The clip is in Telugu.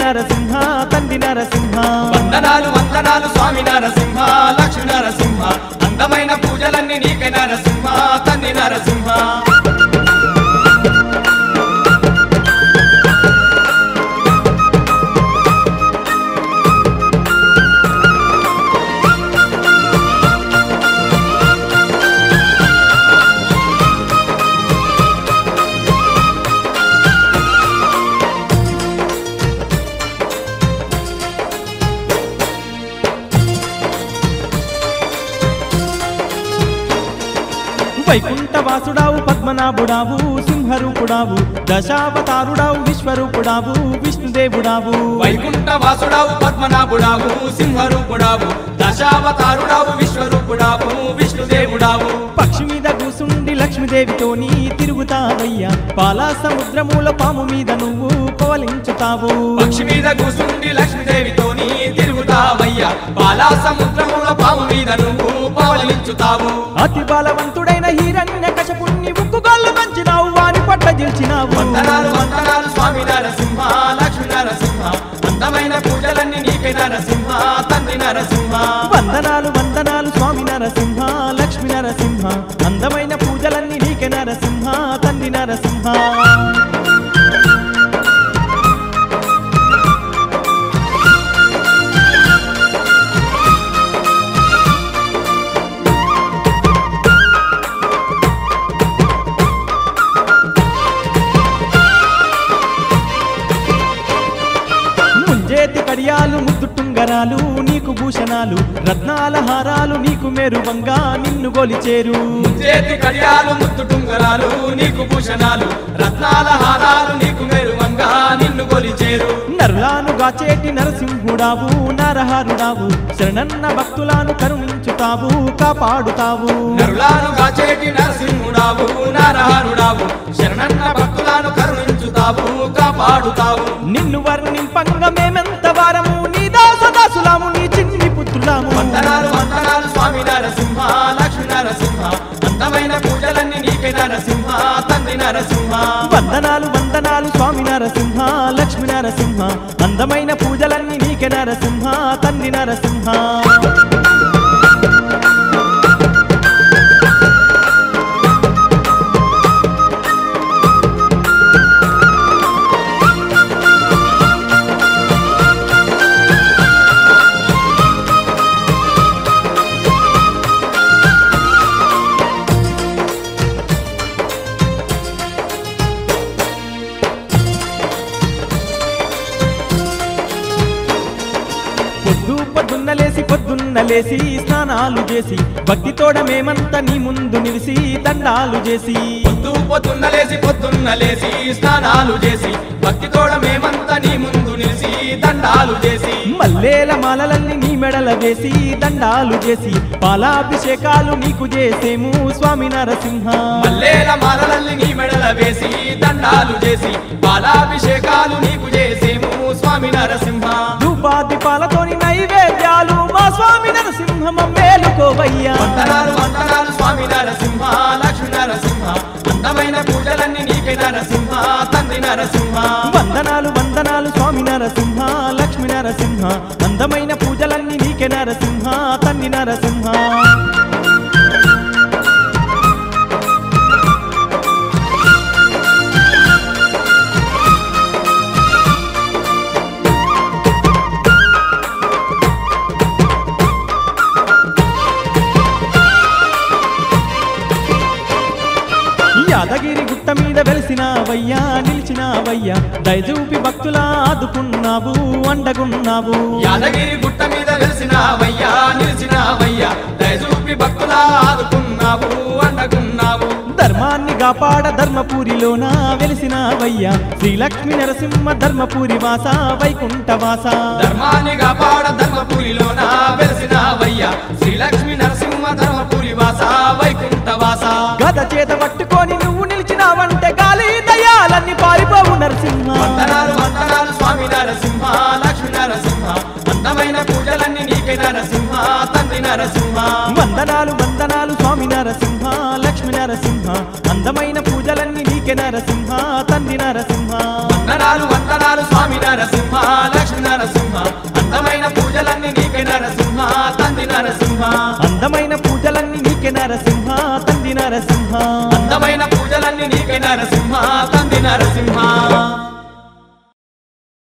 నరసింహ తండ్రి నరసింహ వందనాలు వందనాలు స్వామి నరసింహ లక్ష్మీ నరసింహ అందమైన పూజలన్నీ నీకే నరసింహ తండ్రి నరసింహ వైకుంఠవాసుడావు పద్మనాభుడావు సింహరూపుడావు దశావతారుడావు విశ్వరూపుడావు విష్ణుదేవుడావు వైకుంఠ వాసుడావు పద్మనాభుడావు సింహరూపుడావు దశావతారుడావు విశ్వరూపుడావు విష్ణుదేవుడావు పక్షి మీద కూసుండి లక్ష్మీదేవితోని తిరుగుతావయ్యా పాలా సముద్రముల పాము మీద నువ్వు పవలించుతావు పక్షి మీద కూసుండి లక్ష్మీదేవితోని తిరుగుతావయ్యా బాలా సముద్రముల పాము మీద నువ్వు పవలించుతావు అతి బలవంతుడైన హిరణ్య కశపుణ్ణి ఉక్కుగల్లు మంచినావు వాని పట్ల గెలిచినావు వందనాలు వందనాలు స్వామి నరసింహ లక్ష్మీ నరసింహ అందమైన పూజలన్నీ నీకే నరసింహ తండ్రి నరసింహ వందనాలు వందనాలు స్వామి నరసింహ లక్ష్మీ నరసింహ అందమైన పూజలన్నీ నీకే నరసింహ తండ్రి నరసింహ ముంజేతి కడియాలు ముద్దు టుంగరాలు నీకు భూషణాలు రత్నాల హారాలు నీకు మెరువంగా నిన్ను గొలిచేరు చేతి కడియాలు ముత్తు టుంగరాలు నీకు భూషణాలు రత్నాల హారాలు నీకు మెరువంగా నిన్ను కొలిచేరు నరులాను గాచేటి నరసింహుడావు నరహరుడావు శరణన్న భక్తులను కరుణించుతావు కాపాడుతావు నరులాను గాచేటి నరసింహుడావు నారహారుడావు శరణన్న భక్తులను కరుణించుతావు కాపాడుతావు నిన్ను వర్ణింపంగ మేమెంత వారము నీ దాస దాసులాము నీ చిన్ని పుత్రులాము వందనాలు వందనాలు స్వామి నరసింహ లక్ష్మీ నరసింహ అందమైన పూజలన్నీ నీకే నరసింహ తండ్రి నరసింహ వందనాలు వందనాలు స్వామి నరసింహ లక్ష్మీ నరసింహ అందమైన పూజలన్నీ నీకే నరసింహ తండ్రి నరసింహ పొద్దు పొద్దున్న లేసి పొద్దున్న లేసి స్నానాలు చేసి భక్తితోడ మేమంతా నీ ముందు నిలిసి దండాలు చేసి పొద్దు పొద్దున్న లేసి పొద్దున్న లేసి స్నానాలు చేసి భక్తితోడ మేమంతా నీ ముందు నిలిచి దండాలు చేసి మల్లేల మాలలన్నీ నీ మెడల వేసి దండాలు చేసి పాలాభిషేకాలు నీకు చేసేము స్వామి నరసింహ మల్లేల మాలలల్ని నీ మెడల వేసి దండాలు చేసి బాలాభిషేకాలు నీకు చేసేము స్వామి నరసింహ ధూపాదిపాలతోని నైవేద్యాలు మా స్వామి నరసింహ మేలుకోవయ్యా వందనాలు వందనాలు స్వామి నరసింహ లక్ష్మీ నరసింహ అందమైన పూజలన్నీ నీకే నరసింహ తండ్రి నరసింహ వందనాలు వందనాలు స్వామి నరసింహ లక్ష్మీ నరసింహ అందమైన పూజలన్నీ నీకే నరసింహ తన్ని నరసింహ యాదగిరి గుట్ట మీద వెలిసినావయ్యా నిలిచినావయ్యా దయచూపి భక్తుల ఆదుకున్నావు అండగున్నావు యాదగిరి గుట్ట మీద వెలిసినావయ్యా నిలిచినావయ్యా దయచూపి భక్తుల ఆదుకున్నావు అండగున్నావు ధర్మాన్ని కాపాడ ధర్మపురిలోన వెలిసినావయ్యా శ్రీలక్ష్మి నరసింహ ధర్మపురి వాస వైకుంఠ వాస ధర్మాన్ని కాపాడ ధర్మపురిలోన వెలిసినావయ్యా శ్రీలక్ష్మి నరసింహ ధర్మపురి వాస వైకుంఠ వాస గద చేత పట్టుకొని నువ్వు నిలిచినావంటే గాలి దయాలన్నీ పారిపోవు నరసింహ వందనాలు వందనాలు స్వామి నరసింహ లక్ష్మీ నరసింహ అందమైన పూజలన్నీ నీకే నరసింహ తండ్రి నరసింహ వందనాలు వందనాలు స్వామి నరసింహ లక్ష్మి నరసింహ అందమైన పూజలన్నీ నీకే నరసింహ తండ్రి నరసింహ వందనాలు వందనాలు స్వామి నరసింహ లక్ష్మీ నరసింహ అందమైన పూజలన్నీ నీకే నరసింహ తంది నరసింహ అందమైన పూజలన్నీ నీకే నరసింహ తండ్రి నరసింహ అందమైన పూజలన్నీ నీకే నరసింహ తంది నరసింహ